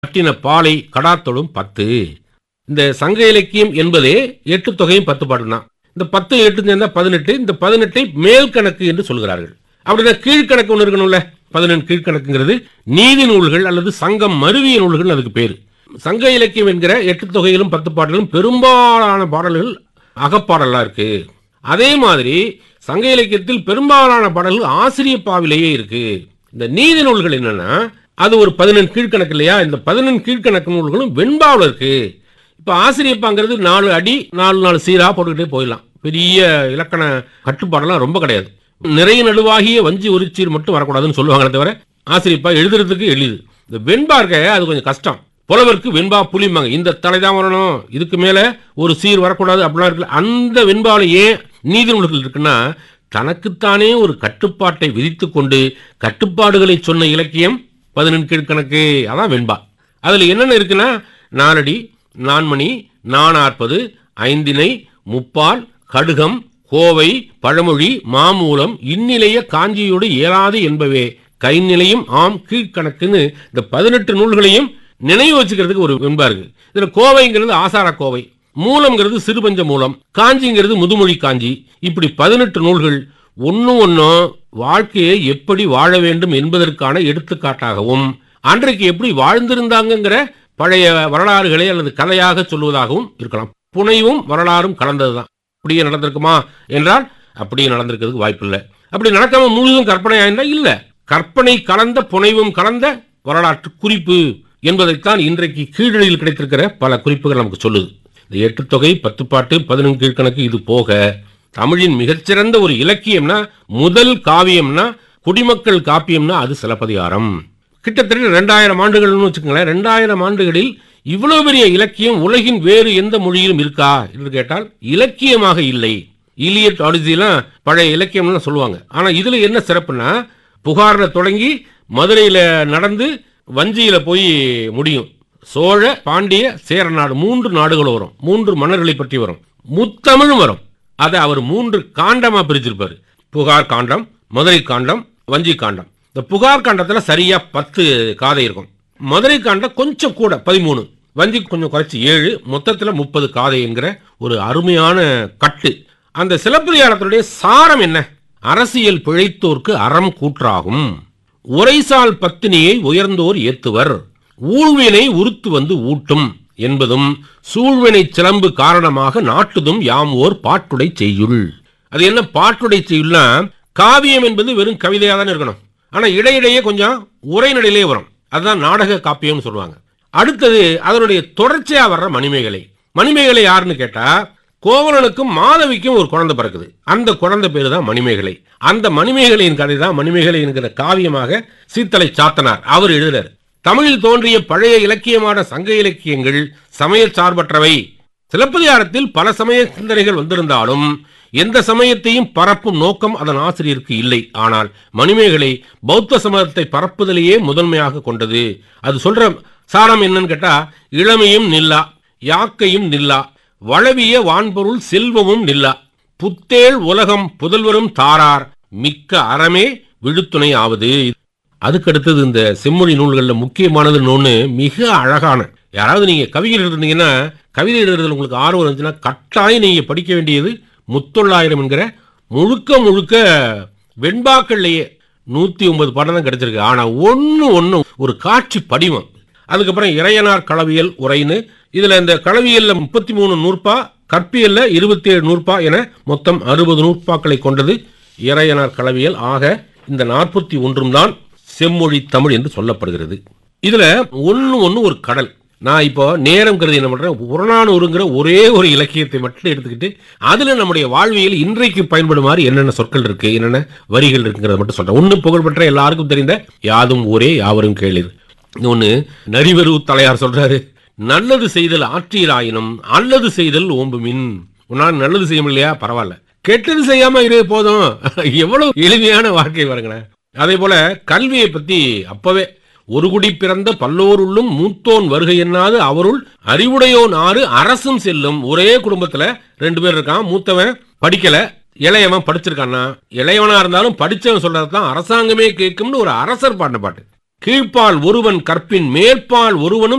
கட்டின பாலை கடாத்தொடும் பத்து இந்த சங்க இலக்கியம் என்பதே எட்டு தொகையும் பத்து பாட்டு தான் இந்த பத்து எட்டு சேர்ந்தா பதினெட்டு இந்த பதினெட்டை மேல் கணக்கு என்று சொல்கிறார்கள் அப்படின்னா கீழ்கணக்கு ஒன்று இருக்கணும்ல பதினெண்டு கீழ்கணக்குங்கிறது நீதி நூல்கள் அல்லது சங்கம் மருவிய நூல்கள் அதுக்கு பேரு சங்க இலக்கியம் என்கிற எட்டு தொகையிலும் பத்து பாடலும் பெரும்பாலான பாடல்கள் அகப்பாடலா இருக்கு அதே மாதிரி சங்க இலக்கியத்தில் பெரும்பாலான பாடல்கள் ஆசிரிய பாவிலேயே இருக்கு இந்த நீதி நூல்கள் என்னன்னா அது ஒரு பதினெண்டு கீழ்கணக்கு இல்லையா இந்த பதினெண்டு கீழ்கணக்கு நூல்களும் வெண்பாவில் இருக்கு இப்ப ஆசிரியப்பாங்கிறது நாலு அடி நாலு நாலு சீரா போட்டுக்கிட்டே போயிடலாம் பெரிய இலக்கண கட்டுப்பாடெல்லாம் ரொம்ப கிடையாது நிறைய நடுவாகிய வஞ்சி ஒரு சீர் மட்டும் வரக்கூடாதுன்னு சொல்லுவாங்களே தவிர ஆசிரியப்பா எழுதுறதுக்கு எளிது இந்த வெண்பா இருக்க அது கொஞ்சம் கஷ்டம் புலவருக்கு வெண்பா புளிம்பாங்க இந்த தலை தான் வரணும் இதுக்கு மேல ஒரு சீர் வரக்கூடாது அப்படிலாம் இருக்குல்ல அந்த வெண்பாவில் ஏன் நீதி நூல்கள் இருக்குன்னா தனக்குத்தானே ஒரு கட்டுப்பாட்டை விதித்து கொண்டு கட்டுப்பாடுகளை சொன்ன இலக்கியம் பதினெண்டு கீழ்கணக்கு அதான் வெண்பா அதுல என்னென்ன இருக்குன்னா நாலடி நான்மணி நானாற்பது ஐந்தினை முப்பால் கடுகம் கோவை பழமொழி மாமூலம் இந்நிலைய காஞ்சியோடு இயலாது என்பவே கைநிலையும் ஆம் கீழ்கணக்குன்னு இந்த பதினெட்டு நூல்களையும் நினைவு வச்சுக்கிறதுக்கு ஒரு வெண்பா இருக்கு இதுல கோவைங்கிறது ஆசார கோவை மூலம்ங்கிறது சிறுபஞ்ச மூலம் காஞ்சிங்கிறது முதுமொழி காஞ்சி இப்படி பதினெட்டு நூல்கள் ஒன்னும் ஒன்னும் வாழ்க்கையை எப்படி வாழ வேண்டும் என்பதற்கான எடுத்துக்காட்டாகவும் அன்றைக்கு எப்படி வாழ்ந்திருந்தாங்கங்கிற பழைய வரலாறுகளை அல்லது கதையாக சொல்வதாகவும் இருக்கலாம் புனைவும் வரலாறும் கலந்ததுதான் அப்படியே நடந்திருக்குமா என்றால் அப்படியே நடந்திருக்கிறதுக்கு வாய்ப்பில்லை அப்படி நடக்காம முழுதும் கற்பனை ஆயிருந்தா இல்ல கற்பனை கலந்த புனைவும் கலந்த வரலாற்று குறிப்பு என்பதைத்தான் இன்றைக்கு கீழடியில் கிடைத்திருக்கிற பல குறிப்புகள் நமக்கு சொல்லுது இந்த எட்டு தொகை பத்து பாட்டு பதினொன்று கீழ்கணக்கு இது போக தமிழின் மிகச்சிறந்த ஒரு இலக்கியம்னா முதல் காவியம்னா குடிமக்கள் காப்பியம்னா அது சிலப்பதிகாரம் கிட்டத்தட்ட ரெண்டாயிரம் ஆண்டுகள்னு வச்சுக்கோங்களேன் ரெண்டாயிரம் ஆண்டுகளில் இவ்வளவு பெரிய இலக்கியம் உலகின் வேறு எந்த மொழியிலும் இருக்கா என்று கேட்டால் இலக்கியமாக இல்லை இலியட் ஆடிசிலாம் பழைய இலக்கியம்னு சொல்லுவாங்க ஆனா இதுல என்ன சிறப்புனா புகார்ல தொடங்கி மதுரையில நடந்து வஞ்சியில போய் முடியும் சோழ பாண்டிய சேர நாடு மூன்று நாடுகள் வரும் மூன்று மன்னர்களை பற்றி வரும் முத்தமிழும் வரும் அதை அவர் மூன்று காண்டமா பிரிச்சிருப்பாரு புகார் காண்டம் மதுரை காண்டம் வஞ்சி காண்டம் இந்த புகார் காண்டத்துல சரியா பத்து காதை இருக்கும் மதுரை காண்டம் கொஞ்சம் கூட பதிமூணு வஞ்சி கொஞ்சம் குறைச்சி ஏழு மொத்தத்துல முப்பது காதை என்கிற ஒரு அருமையான கட்டு அந்த சிலப்பதிகாரத்தினுடைய சாரம் என்ன அரசியல் பிழைத்தோர்க்கு அறம் கூற்றாகும் உரைசால் பத்தினியை உயர்ந்தோர் ஏத்துவர் ஊழ்வினை உருத்து வந்து ஊட்டும் என்பதும் சூழ்வினை சிலம்பு காரணமாக நாட்டுதும் யாம் ஓர் பாட்டுடை செய்யுள் அது என்ன பாட்டுடை செய்யுள்னா காவியம் என்பது வெறும் கவிதையா தானே இருக்கணும் ஆனா இடையிடையே கொஞ்சம் உரைநடையிலே வரும் அதுதான் நாடக காப்பியம்னு சொல்லுவாங்க அடுத்தது அதனுடைய தொடர்ச்சியா வர்ற மணிமேகலை மணிமேகலை யாருன்னு கேட்டா கோவலனுக்கும் மாதவிக்கும் ஒரு குழந்தை பிறக்குது அந்த குழந்தை பேரு தான் மணிமேகலை அந்த மணிமேகலையின் கதை தான் மணிமேகலை என்கிற காவியமாக சீத்தலை சாத்தனார் அவர் எழுதுறார் தமிழில் தோன்றிய பழைய இலக்கியமான சங்க இலக்கியங்கள் சமய சார்பற்றவை சிலப்பதிகாரத்தில் பல சமய சிந்தனைகள் வந்திருந்தாலும் எந்த சமயத்தையும் பரப்பும் நோக்கம் அதன் ஆசிரியருக்கு இல்லை ஆனால் மணிமேகலை பௌத்த சமயத்தை பரப்புதலையே முதன்மையாக கொண்டது அது சொல்ற சாரம் என்னன்னு கேட்டா இளமையும் நில்லா யாக்கையும் நில்லா வளவிய வான்பொருள் செல்வமும் நில்லா புத்தேள் உலகம் புதல்வரும் தாரார் மிக்க அறமே விழுத்துணை ஆவது அதுக்கடுத்தது இந்த செம்மொழி நூல்களில் முக்கியமானது ஒன்று மிக அழகான யாராவது நீங்க கவிஞர் இருந்தீங்கன்னா கவிதை எழுதுறதுல உங்களுக்கு ஆர்வம் இருந்துச்சுன்னா கட்டாயம் நீங்க படிக்க வேண்டியது முத்தொள்ளாயிரம் என்கிற முழுக்க முழுக்க வெண்பாக்கள்லயே நூத்தி ஒன்பது படம் தான் கிடைச்சிருக்கு ஆனா ஒன்னு ஒன்னு ஒரு காட்சி படிவம் அதுக்கப்புறம் இறையனார் களவியல் உரைன்னு இதுல இந்த களவியல்ல முப்பத்தி மூணு நூற்பா கற்பியல்ல இருபத்தி ஏழு நூற்பா என மொத்தம் அறுபது நூற்பாக்களை கொண்டது இறையனார் களவியல் ஆக இந்த நாற்பத்தி ஒன்றும் தான் செம்மொழி தமிழ் என்று சொல்லப்படுகிறது இதுல ஒன்னு ஒன்னு ஒரு கடல் நான் இப்போ நேரம் கருதி என்ன பண்றேன் புறநானூறுங்கிற ஒரே ஒரு இலக்கியத்தை மட்டும் எடுத்துக்கிட்டு அதுல நம்முடைய வாழ்வியல் இன்றைக்கு பயன்படுமாறு என்னென்ன சொற்கள் இருக்கு என்னென்ன வரிகள் இருக்குங்கிறத மட்டும் சொல்றேன் ஒன்னு புகழ்பெற்ற எல்லாருக்கும் தெரிந்த யாதும் ஊரே யாவரும் கேளிர் ஒன்னு நரிவரு தலையார் சொல்றாரு நல்லது செய்தல் ஆற்றீராயினும் அல்லது செய்தல் ஓம்புமின் உன்னால நல்லது செய்ய முடியலையா பரவாயில்ல கெட்டது செய்யாம இரு போதும் எவ்வளவு எளிமையான வாழ்க்கை பாருங்களேன் அதே போல கல்வியை பத்தி அப்பவே ஒரு குடி பிறந்த பல்லோருள்ளும் மூத்தோன் வருகை என்னாது அவருள் அறிவுடையோன் ஆறு அரசும் செல்லும் ஒரே குடும்பத்துல ரெண்டு பேர் இருக்கான் மூத்தவன் படிக்கல இளையவன் படிச்சிருக்கான்னா இளையவனா இருந்தாலும் படிச்சவன் சொல்றதுதான் அரசாங்கமே கேட்கும்னு ஒரு அரசர் பாடின பாட்டு கீழ்ப்பால் ஒருவன் கற்பின் மேற்பால் ஒருவனும்